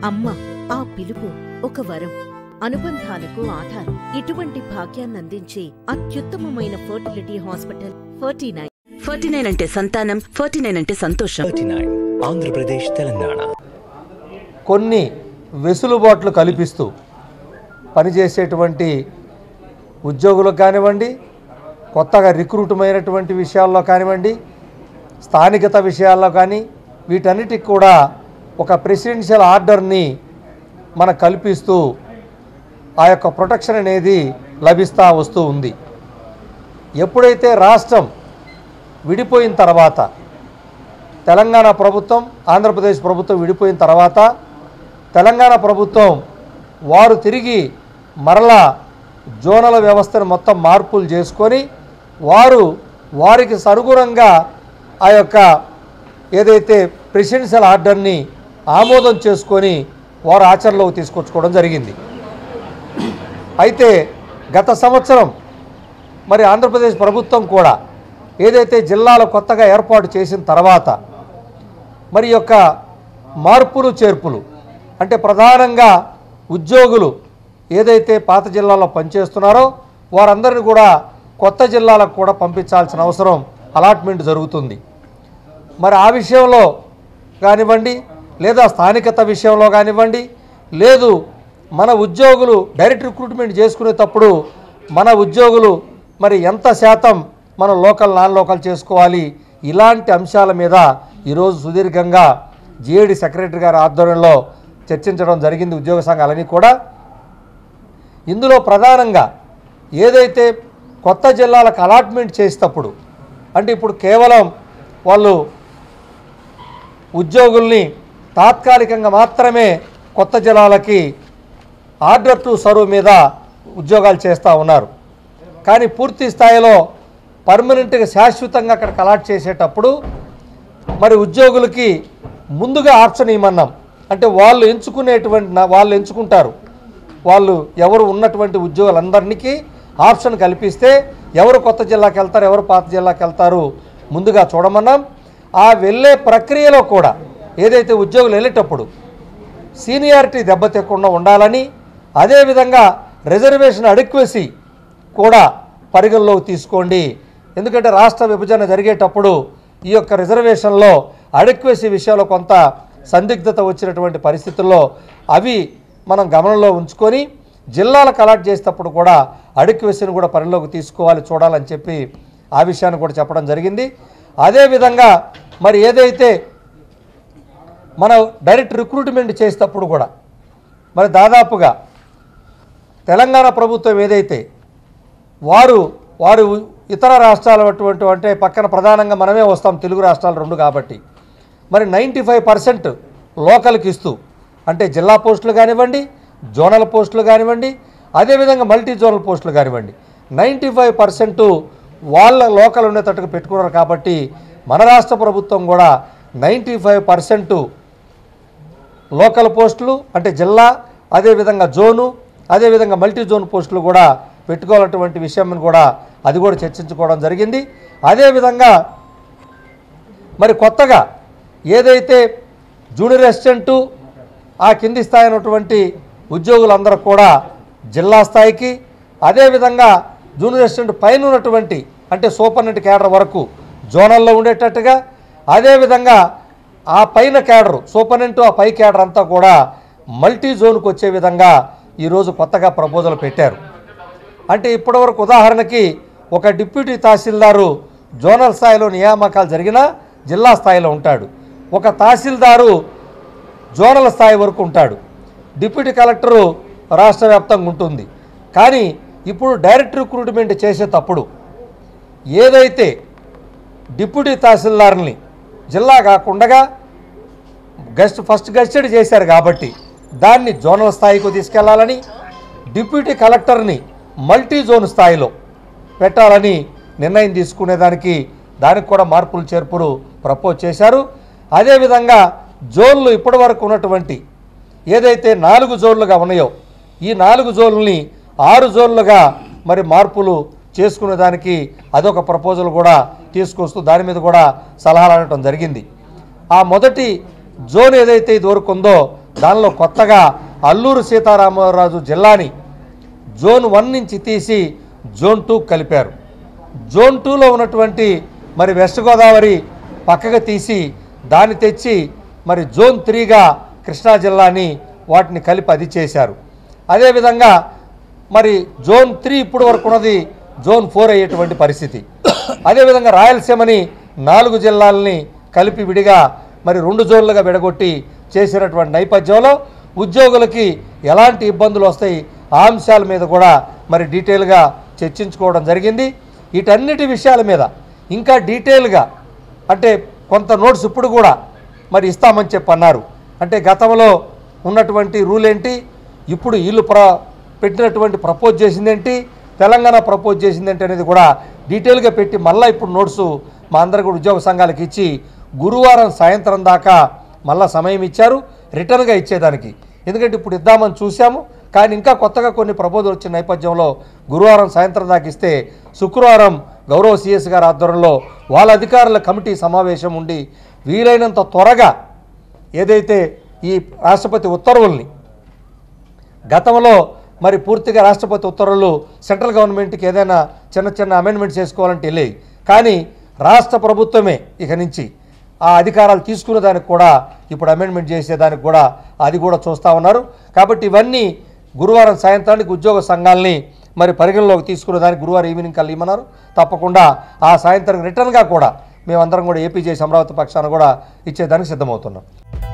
అమ్మ ఆ పిలుపు ఒక వరం అనుబంధాలకు ఆధారం ఇటువంటి భాగ్యాన్నందించే అత్యుత్తమమైన fertility hospital forty nine forty nine అంటే సంతానం ఫార్టీ నైన్ అంటే సంతోషం థర్టీ నైన్ ఆంధ్రప్రదేశ్ తెలంగాణ కొన్ని వెసులుబాట్లు కల్పిస్తూ పనిచేసేటువంటి ఉద్యోగులకు కానివ్వండి కొత్తగా రిక్రూటమైనటువంటి విషయాల్లో కానివ్వండి స్థానికత విషయాల్లో కానీ వీటన్నిటికి కూడా ఒక ప్రెసిడెన్షియల్ ఆర్డర్ని మన కల్పిస్తూ ఆ యొక్క ప్రొటెక్షన్ అనేది లభిస్తూ వస్తూ ఉంది ఎప్పుడైతే రాష్ట్రం విడిపోయిన తర్వాత తెలంగాణ ప్రభుత్వం ఆంధ్రప్రదేశ్ ప్రభుత్వం విడిపోయిన తర్వాత తెలంగాణ ప్రభుత్వం వారు తిరిగి మరలా జోనల వ్యవస్థను మొత్తం మార్పులు చేసుకొని వారు వారికి అనుగుణంగా ఆ యొక్క ఏదైతే ప్రెసిడెన్షియల్ ఆర్డర్ని ఆమోదం చేసుకొని వారు ఆచరణలోకి తీసుకొచ్చుకోవడం జరిగింది అయితే గత సంవత్సరం మరి ఆంధ్రప్రదేశ్ ప్రభుత్వం కూడా ఏదైతే జిల్లాలు కొత్తగా ఏర్పాటు చేసిన తర్వాత మరి యొక్క మార్పులు చేర్పులు అంటే ప్రధానంగా ఉద్యోగులు ఏదైతే పాత జిల్లాలో పనిచేస్తున్నారో వారందరిని కూడా కొత్త జిల్లాలకు కూడా పంపించాల్సిన అవసరం అలాట్మెంట్ జరుగుతుంది మరి ఆ విషయంలో కానివ్వండి లేదా స్థానికత విషయంలో కానివ్వండి లేదు మన ఉద్యోగులు డైరెక్ట్ రిక్రూట్మెంట్ చేసుకునేటప్పుడు మన ఉద్యోగులు మరి ఎంత శాతం మనం లోకల్ నాన్ లోకల్ చేసుకోవాలి ఇలాంటి అంశాల మీద ఈరోజు సుదీర్ఘంగా జిఏడి సెక్రటరీ గారి ఆధ్వర్యంలో చర్చించడం జరిగింది ఉద్యోగ సంఘాలని కూడా ఇందులో ప్రధానంగా ఏదైతే కొత్త జిల్లాలకు అలాట్మెంట్ చేసేటప్పుడు అంటే ఇప్పుడు కేవలం వాళ్ళు ఉద్యోగుల్ని తాత్కాలికంగా మాత్రమే కొత్త జిల్లాలకి ఆర్డర్ టు సర్వ్ మీద ఉద్యోగాలు చేస్తూ ఉన్నారు కానీ పూర్తి స్థాయిలో పర్మనెంట్గా శాశ్వతంగా అక్కడికి అలాట్ చేసేటప్పుడు మరి ఉద్యోగులకి ముందుగా ఆప్షన్ ఇవ్వమన్నాం అంటే వాళ్ళు ఎంచుకునేటువంటి నా- వాళ్ళు ఎంచుకుంటారు వాళ్ళు ఎవరు ఉన్నటువంటి ఉద్యోగులందరికీ ఆప్షన్ కల్పిస్తే ఎవరు కొత్త జిల్లాకి వెళ్తారు ఎవరు పాత జిల్లాకి వెళ్తారు ముందుగా చూడమన్నాం ఆ వెళ్ళే ప్రక్రియలో కూడా ఏదైతే ఉద్యోగులు వెళ్ళేటప్పుడు సీనియారిటీ దెబ్బతిక్కకుండా ఉండాలని అదేవిధంగా రిజర్వేషన్ అడిక్వసీ కూడా పరిగణలోకి తీసుకోండి ఎందుకంటే రాష్ట్ర విభజన జరిగేటప్పుడు ఈ యొక్క రిజర్వేషన్లో అడిక్వసీ విషయంలో కొంత సందిగ్ధత వచ్చినటువంటి పరిస్థితుల్లో అవి మనం గమనంలో ఉంచుకొని జిల్లాలకు అలాట్ చేసేటప్పుడు కూడా అడిక్వసీని కూడా పరిలోకి తీసుకోవాలి చూడాలని చెప్పి ఆ విషయాన్ని కూడా చెప్పడం జరిగింది అదేవిధంగా మరి ఏదైతే మనం డైరెక్ట్ రిక్రూట్మెంట్ చేసేటప్పుడు కూడా మరి దాదాపుగా తెలంగాణ ప్రభుత్వం ఏదైతే వారు వారు ఇతర రాష్ట్రాలు అటువంటి అంటే పక్కన ప్రధానంగా మనమే వస్తాం తెలుగు రాష్ట్రాలు రెండు కాబట్టి మరి నైంటీ ఫైవ్ పర్సెంట్ లోకల్కి ఇస్తూ అంటే జిల్లా పోస్టులు కానివ్వండి జోనల్ పోస్టులు కానివ్వండి అదేవిధంగా మల్టీ జోనల్ పోస్టులు కానివ్వండి నైంటీ ఫైవ్ పర్సెంట్ వాళ్ళ లోకల్ ఉండేటట్టుగా పెట్టుకున్నారు కాబట్టి మన రాష్ట్ర ప్రభుత్వం కూడా నైంటీ ఫైవ్ పర్సెంట్ లోకల్ పోస్టులు అంటే జిల్లా అదేవిధంగా జోను అదేవిధంగా మల్టీ జోన్ పోస్టులు కూడా పెట్టుకోవాలన్నటువంటి విషయం కూడా అది కూడా చర్చించుకోవడం జరిగింది అదేవిధంగా మరి కొత్తగా ఏదైతే జూనియర్ అసిస్టెంటు ఆ కింది స్థాయి ఉన్నటువంటి ఉద్యోగులందరూ కూడా జిల్లా స్థాయికి అదేవిధంగా జూనియర్ అసిస్టెంట్ పైన ఉన్నటువంటి అంటే సూపర్నెంట్ క్యాడర్ వరకు జోనల్లో ఉండేటట్టుగా అదేవిధంగా ఆ పైన క్యాడరు సూపర్నెంట్ ఆ పై క్యాడర్ అంతా కూడా మల్టీ జోన్కి వచ్చే విధంగా ఈరోజు కొత్తగా ప్రపోజల్ పెట్టారు అంటే ఇప్పటివరకు ఉదాహరణకి ఒక డిప్యూటీ తహసీల్దారు జోనల్ స్థాయిలో నియామకాలు జరిగినా జిల్లా స్థాయిలో ఉంటాడు ఒక తహసీల్దారు జోనల్ స్థాయి వరకు ఉంటాడు డిప్యూటీ కలెక్టరు రాష్ట్ర వ్యాప్తంగా ఉంటుంది కానీ ఇప్పుడు డైరెక్ట్ రిక్రూట్మెంట్ చేసేటప్పుడు ఏదైతే డిప్యూటీ తహసీల్దార్ని జిల్లా కాకుండా గెస్ట్ ఫస్ట్ గెస్టెడ్ చేశారు కాబట్టి దాన్ని జోనల్ స్థాయికి తీసుకెళ్లాలని డిప్యూటీ కలెక్టర్ని మల్టీ జోన్ స్థాయిలో పెట్టాలని నిర్ణయం తీసుకునేదానికి దానికి కూడా మార్పులు చేర్పులు ప్రపోజ్ చేశారు అదేవిధంగా జోన్లు ఇప్పటి వరకు ఉన్నటువంటి ఏదైతే నాలుగు జోన్లుగా ఉన్నాయో ఈ నాలుగు జోన్లని ఆరు జోన్లుగా మరి మార్పులు చేసుకునే దానికి అదొక ప్రపోజల్ కూడా తీసుకొస్తూ దాని మీద కూడా సలహాలు అనటం జరిగింది ఆ మొదటి జోన్ ఏదైతే ఇది వరకు ఉందో దానిలో కొత్తగా అల్లూరు సీతారామరాజు జిల్లాని జోన్ వన్ నుంచి తీసి జోన్ టూ కలిపారు జోన్ టూలో ఉన్నటువంటి మరి వెస్ట్ గోదావరి పక్కగా తీసి దాన్ని తెచ్చి మరి జోన్ త్రీగా కృష్ణా జిల్లాని వాటిని కలిపి అది చేశారు అదేవిధంగా మరి జోన్ త్రీ ఇప్పుడు వరకు ఉన్నది జోన్ ఫోర్ అయ్యేటువంటి పరిస్థితి అదేవిధంగా రాయలసీమని నాలుగు జిల్లాలని కలిపి విడిగా మరి రెండు జోన్లుగా విడగొట్టి చేసినటువంటి నేపథ్యంలో ఉద్యోగులకి ఎలాంటి ఇబ్బందులు వస్తాయి ఆ అంశాల మీద కూడా మరి డీటెయిల్గా చర్చించుకోవడం జరిగింది వీటన్నిటి విషయాల మీద ఇంకా డీటెయిల్గా అంటే కొంత నోట్స్ ఇప్పుడు కూడా మరి ఇస్తామని చెప్పి అన్నారు అంటే గతంలో ఉన్నటువంటి రూల్ ఏంటి ఇప్పుడు వీళ్ళు ప్ర పెట్టినటువంటి ప్రపోజ్ చేసిందేంటి తెలంగాణ ప్రపోజ్ చేసిందేంటి అనేది కూడా డీటెయిల్గా పెట్టి మళ్ళీ ఇప్పుడు నోట్సు మా అందరికి కూడా ఉద్యోగ సంఘాలకు ఇచ్చి గురువారం సాయంత్రం దాకా మళ్ళా సమయం ఇచ్చారు రిటర్న్గా ఇచ్చేదానికి ఎందుకంటే ఇప్పుడు ఇద్దామని చూసాము కానీ ఇంకా కొత్తగా కొన్ని ప్రపోజల్ వచ్చిన నేపథ్యంలో గురువారం సాయంత్రం దాకా ఇస్తే శుక్రవారం గౌరవ సిఎస్ గారి ఆధ్వర్యంలో వాళ్ళ అధికారుల కమిటీ సమావేశం ఉండి వీలైనంత త్వరగా ఏదైతే ఈ రాష్ట్రపతి ఉత్తర్వుల్ని గతంలో మరి పూర్తిగా రాష్ట్రపతి ఉత్తర్వులు సెంట్రల్ గవర్నమెంట్కి ఏదైనా చిన్న చిన్న అమెండ్మెంట్స్ చేసుకోవాలంటే వెళ్ళేవి కానీ రాష్ట్ర ప్రభుత్వమే ఇక నుంచి ఆ అధికారాలు తీసుకునే దానికి కూడా ఇప్పుడు అమెండ్మెంట్ చేసేదానికి కూడా అది కూడా చూస్తూ ఉన్నారు కాబట్టి ఇవన్నీ గురువారం సాయంత్రానికి ఉద్యోగ సంఘాలని మరి పరిగణలోకి తీసుకునే దానికి గురువారం ఈవినింగ్ కల్లా ఇమ్మన్నారు తప్పకుండా ఆ సాయంత్రం రిటర్న్గా కూడా మేమందరం కూడా ఏపీ చేసి అమరావతి పక్షాన కూడా ఇచ్చేదానికి సిద్ధమవుతున్నాం